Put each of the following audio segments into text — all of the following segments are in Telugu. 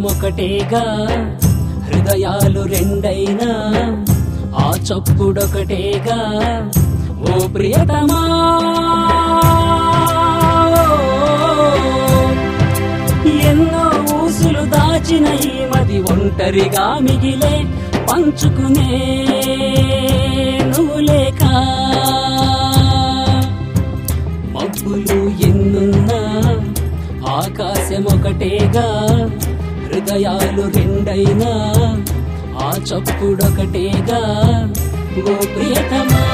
ఆకాశమొకటేగా హృదయాలు రెండైనా ఆ చప్పుడొకటేగా ఓ ప్రియతమా ఎన్నో ఊసులు దాచిన ఈ మది ఒంటరిగా మిగిలే పంచుకునే నువ్వు లేక మబ్బులు ఎన్నున్నా ఆకాశం ఒకటేగా హృదయాలు రెండైనా ఆ చప్పుడొకటేగా ఓ ప్రియతమా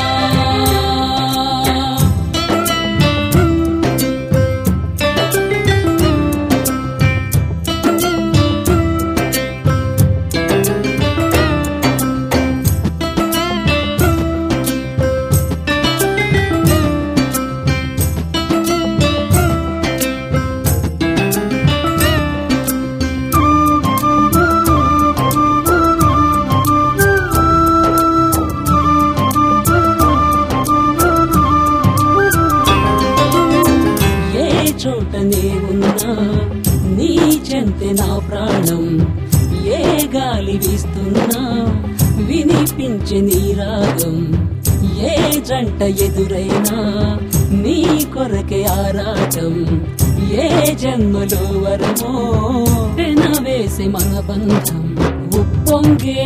ఏ చోటనే ఉన్నా నీ చెంతే నా ప్రాణం ఏ గాలి వీస్తున్నా వినిపించే నీ రాగం ఏ జంట ఎదురైనా నీ కొరకే ఆరాటం ఏ జన్మలో వరమో వేసే మన బంధం ఉప్పొంగే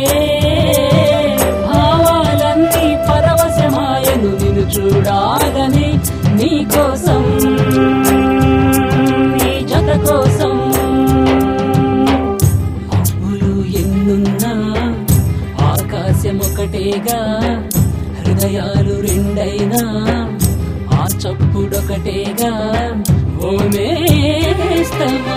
భావాలన్నీ పరవశమాయను నిన్ను చూడాలని నీ కోసం నీ జత కోసం మబ్బులు ఎన్నున్నా ఆకాశం ఒకటేగా హృదయాలు రెండైనా ఆ చప్పుడొకటేగా ఓ నేస్తమా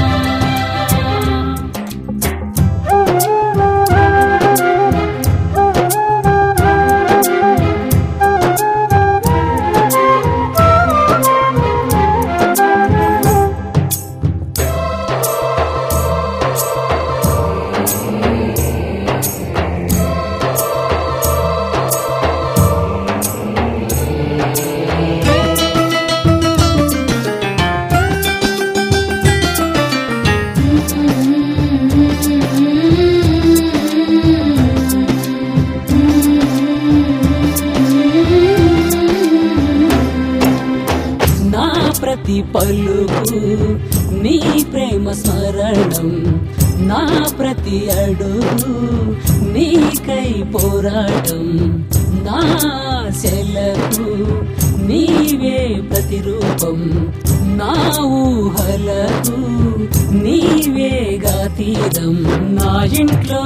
నా ప్రతి పలుకు నీ ప్రేమ స్మరణం నా ప్రతి అడుగు నీకై పోరాటం నా సెలకు నీవే ప్రతిరూపం నా ఊహలకు నీవేగా తీరం నా ఇంట్లో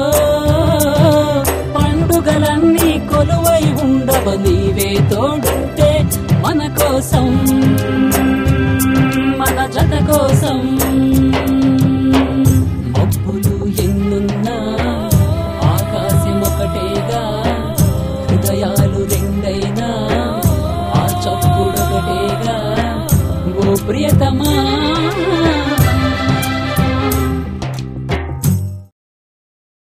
పండుగలన్నీ కొలువై ఉండవ నీవే తోడుంటే మన కోసం మన జత కోసం మబ్బులు ఎన్నున్నా ఆకాశం ఒకటేగా హృదయాలు రెండైనా ఆ చప్పుడొకటేగా ఓ ప్రియతమా